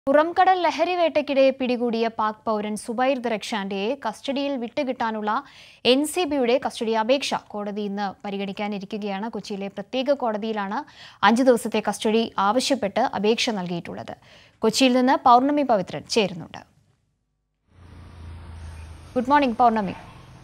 പുറംകടൽ ലഹരിവേട്ടയ്ക്കിടെ പിടികൂടിയ പാക് പൗരൻ സുബൈർ ദറക്ഷാന്റെയെ കസ്റ്റഡിയിൽ വിട്ടുകിട്ടാനുള്ള എൻ സി ബിയുടെ കസ്റ്റഡി അപേക്ഷ കോടതി ഇന്ന് പരിഗണിക്കാനിരിക്കുകയാണ് കൊച്ചിയിലെ പ്രത്യേക കോടതിയിലാണ് അഞ്ച് ദിവസത്തെ കസ്റ്റഡി ആവശ്യപ്പെട്ട് അപേക്ഷ നൽകിയിട്ടുള്ളത് കൊച്ചിയിൽ നിന്ന് പൗർണമി പവിത്രൻ ചേരുന്നുണ്ട് ഗുഡ് മോർണിംഗ് പൗർണമി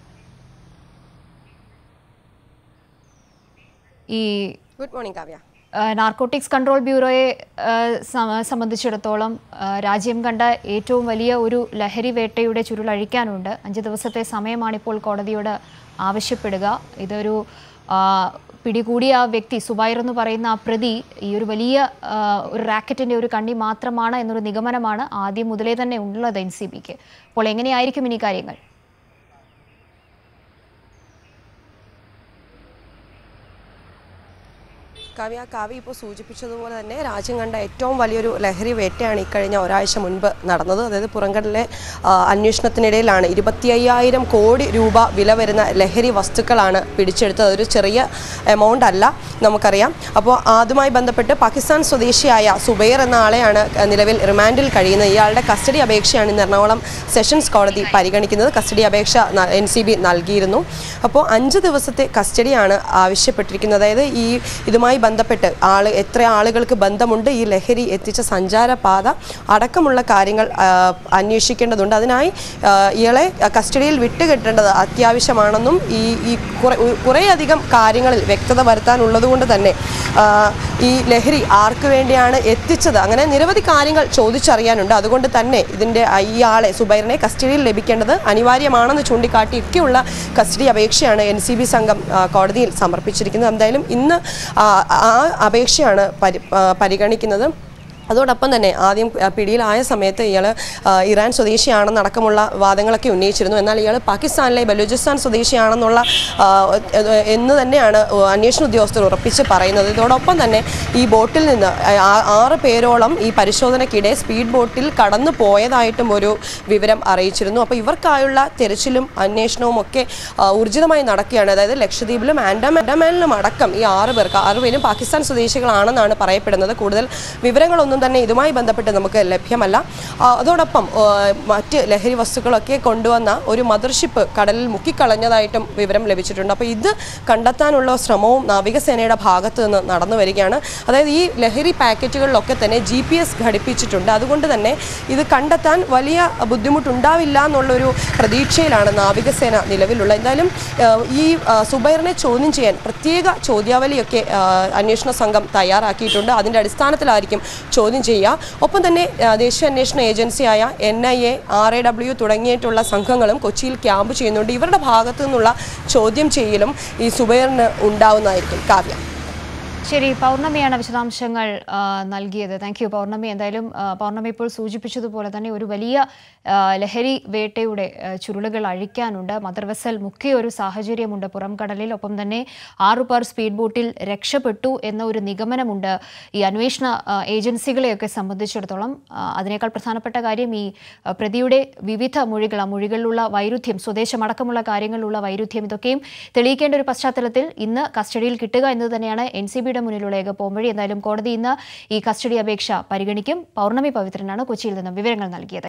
ഈ good morning Kavya narcotics control ബ്യൂറോയെ ആ, സ- സംബന്ധിച്ചിടത്തോളം ആ, രാജ്യം കണ്ട ഏറ്റവും വലിയ ഒരു ലഹരി വേട്ടയുടെ ചുരുളഴിക്കാനുണ്ട് അഞ്ച് ദിവസത്തെ സമയമാണിപ്പോൾ കോടതിയോട് ആവശ്യപ്പെടുക ഇതൊരു ആ, പിടികൂടിയ ആ വ്യക്തി സുബൈർ എന്ന് പറയുന്ന ആ പ്രതി ഈ ഒരു വലിയ ആ, ഒരു റാക്കറ്റിന്റെ ഒരു കണ്ണി മാത്രമാണ് എന്നൊരു നിഗമനമാണ് ആദ്യം മുതലേ തന്നെ ഉള്ളത് എൻ സി ബിക്ക് അപ്പോൾ എങ്ങനെയായിരിക്കും ഇനി കാര്യങ്ങൾ കാവ്യ കാവ്യ ഇപ്പോൾ സൂചിപ്പിച്ചതുപോലെ തന്നെ രാജ്യം കണ്ട ഏറ്റവും വലിയൊരു ലഹരി വേട്ടയാണ് ഇക്കഴിഞ്ഞ ഒരാഴ്ച മുൻപ് നടന്നത് അതായത് പുറംകടലിലെ ആ, അന്വേഷണത്തിനിടയിലാണ് ഇരുപത്തി അയ്യായിരം കോടി രൂപ വില വരുന്ന ലഹരി വസ്തുക്കളാണ് പിടിച്ചെടുത്തത് അതൊരു ചെറിയ എമൗണ്ട് അല്ല നമുക്കറിയാം അപ്പോൾ അതുമായി ബന്ധപ്പെട്ട് പാകിസ്ഥാൻ സ്വദേശിയായ സുബൈർ എന്ന ആളെയാണ് നിലവിൽ റിമാൻഡിൽ കഴിയുന്നത് ഇയാളുടെ കസ്റ്റഡി അപേക്ഷയാണ് ഇന്ന് എറണാകുളം സെഷൻസ് കോടതി പരിഗണിക്കുന്നത് കസ്റ്റഡി അപേക്ഷ എൻ സി ബി നൽകിയിരുന്നു അപ്പോൾ അഞ്ച് ദിവസത്തെ കസ്റ്റഡിയാണ് ആവശ്യപ്പെട്ടിരിക്കുന്നത് അതായത് ഈ ഇതുമായി ബന്ധപ്പെട്ട് ആള് എത്ര ആളുകൾക്ക് ബന്ധമുണ്ട് ഈ ലഹരി എത്തിച്ച സഞ്ചാരപാത അടക്കമുള്ള കാര്യങ്ങൾ ആ, അന്വേഷിക്കേണ്ടതുണ്ട് അതിനായി ആ, ഇയാളെ കസ്റ്റഡിയിൽ വിട്ടുകിട്ടേണ്ടത് അത്യാവശ്യമാണെന്നും ഈ ഈ കുറെ കുറേയധികം കാര്യങ്ങളിൽ വ്യക്തത വരുത്താനുള്ളത് കൊണ്ട് തന്നെ ആ, ഈ ലഹരി ആർക്ക് വേണ്ടിയാണ് എത്തിച്ചത് അങ്ങനെ നിരവധി കാര്യങ്ങൾ ചോദിച്ചറിയാനുണ്ട് അതുകൊണ്ട് തന്നെ ഇതിൻ്റെ ഇയാളെ സുബൈറിനെ കസ്റ്റഡിയിൽ ലഭിക്കേണ്ടത് അനിവാര്യമാണെന്ന് ചൂണ്ടിക്കാട്ടിയൊക്കെയുള്ള കസ്റ്റഡി അപേക്ഷയാണ് എൻ സി ബി സംഘം ആ, കോടതിയിൽ സമർപ്പിച്ചിരിക്കുന്നത് എന്തായാലും ഇന്ന് ആ ആ അപേക്ഷയാണ് പരി ആ, പരിഗണിക്കുന്നത് അതോടൊപ്പം തന്നെ ആദ്യം ആ, പിടിയിലായ സമയത്ത് ഇയാൾ ഇറാൻ സ്വദേശിയാണെന്നടക്കമുള്ള വാദങ്ങളൊക്കെ ഉന്നയിച്ചിരുന്നു എന്നാൽ ഇയാൾ പാകിസ്ഥാനിലെ ബലൂചിസ്ഥാൻ സ്വദേശിയാണെന്നുള്ള ആ, എ- എന്ന് തന്നെയാണ് അന്വേഷണ ഉദ്യോഗസ്ഥർ ഉറപ്പിച്ച് പറയുന്നത് ഇതോടൊപ്പം തന്നെ ഈ ബോട്ടിൽ നിന്ന് ആ- ആറ് പേരോളം ഈ പരിശോധനയ്ക്കിടെ സ്പീഡ് ബോട്ടിൽ കടന്നു പോയതായിട്ടും ഒരു വിവരം അറിയിച്ചിരുന്നു അപ്പോൾ ഇവർക്കായുള്ള തെരച്ചിലും അന്വേഷണവും ഒക്കെ ആ, ഊർജിതമായി നടക്കുകയാണ് അതായത് ലക്ഷദ്വീപിലും ആൻഡമാൻ ആൻഡമാനിലും അടക്കം ഈ ആറ് പേർക്ക് ആറ് പേരും പാകിസ്ഥാൻ സ്വദേശികളാണെന്നാണ് പറയപ്പെടുന്നത് കൂടുതൽ വിവരങ്ങളൊന്നും തന്നെ ഇതുമായി ബന്ധപ്പെട്ട് നമുക്ക് ലഭ്യമല്ല ആ, അതോടൊപ്പം ആ, മറ്റ് ലഹരി വസ്തുക്കളൊക്കെ കൊണ്ടുവന്ന ഒരു മദർഷിപ്പ് കടലിൽ മുക്കിക്കളഞ്ഞതായിട്ടും വിവരം ലഭിച്ചിട്ടുണ്ട് അപ്പോൾ ഇത് കണ്ടെത്താനുള്ള ശ്രമവും നാവികസേനയുടെ ഭാഗത്ത് നിന്ന് നടന്നു വരികയാണ് അതായത് ഈ ലഹരി പാക്കറ്റുകളിലൊക്കെ തന്നെ ജി പി എസ് ഘടിപ്പിച്ചിട്ടുണ്ട് അതുകൊണ്ട് തന്നെ ഇത് കണ്ടെത്താൻ വലിയ ബുദ്ധിമുട്ടുണ്ടാവില്ല എന്നുള്ളൊരു പ്രതീക്ഷയിലാണ് നാവികസേന നിലവിലുള്ള എന്തായാലും ആ, ഈ ആ, സുബൈറിനെ ചോദ്യം ചെയ്യാൻ പ്രത്യേക ചോദ്യാവലിയൊക്കെ ആ, അന്വേഷണ സംഘം തയ്യാറാക്കിയിട്ടുണ്ട് അതിൻ്റെ അടിസ്ഥാനത്തിലായിരിക്കും ചോദ്യം ചെയ്യുക ഒപ്പം തന്നെ ആ, ദേശീയ അന്വേഷണ ഏജൻസിയായ N I A R A W തുടങ്ങിയിട്ടുള്ള സംഘങ്ങളും കൊച്ചിയിൽ ക്യാമ്പ് ചെയ്യുന്നുണ്ട് ഇവരുടെ ഭാഗത്തു നിന്നുള്ള ചോദ്യം ചെയ്യലും ഈ സുബൈറിന് ഉണ്ടാവുന്നതായിരിക്കും കാവ്യ ശരി പൗർണമിയാണ് വിശദാംശങ്ങൾ ആ, നൽകിയത് താങ്ക് യു പൗർണമി എന്തായാലും ആ, പൗർണമി ഇപ്പോൾ സൂചിപ്പിച്ചതുപോലെ തന്നെ ഒരു വലിയ ആ, ലഹരി വേട്ടയുടെ ആ, ചുരുളുകൾ അഴിക്കാനുണ്ട് മദർവെസൽ മുക്കിയ ഒരു സാഹചര്യമുണ്ട് പുറം കടലിൽ ഒപ്പം തന്നെ ആറു പേർ സ്പീഡ് ബോട്ടിൽ രക്ഷപ്പെട്ടു എന്ന ഒരു നിഗമനമുണ്ട് ഈ അന്വേഷണ ആ, ഏജൻസികളെയൊക്കെ സംബന്ധിച്ചിടത്തോളം ആ, അതിനേക്കാൾ പ്രധാനപ്പെട്ട കാര്യം ഈ ആ, പ്രതിയുടെ വിവിധ മൊഴികൾ ആ മൊഴികളിലുള്ള വൈരുദ്ധ്യം സ്വദേശമടക്കമുള്ള കാര്യങ്ങളിലുള്ള വൈരുദ്ധ്യം ഇതൊക്കെയും തെളിയിക്കേണ്ട ഒരു പശ്ചാത്തലത്തിൽ ഇന്ന് കസ്റ്റഡിയിൽ കിട്ടുക എന്നത് തന്നെയാണ് എൻ സി ബിയുടെ മുന്നിലുള്ള ഏക പോംവഴി എന്തായാലും കോടതി ഇന്ന് ഈ കസ്റ്റഡി അപേക്ഷ പരിഗണിക്കും പൗർണമി പവിത്രനാണ് കൊച്ചിയിൽ നിന്നും വിവരങ്ങൾ നൽകിയത്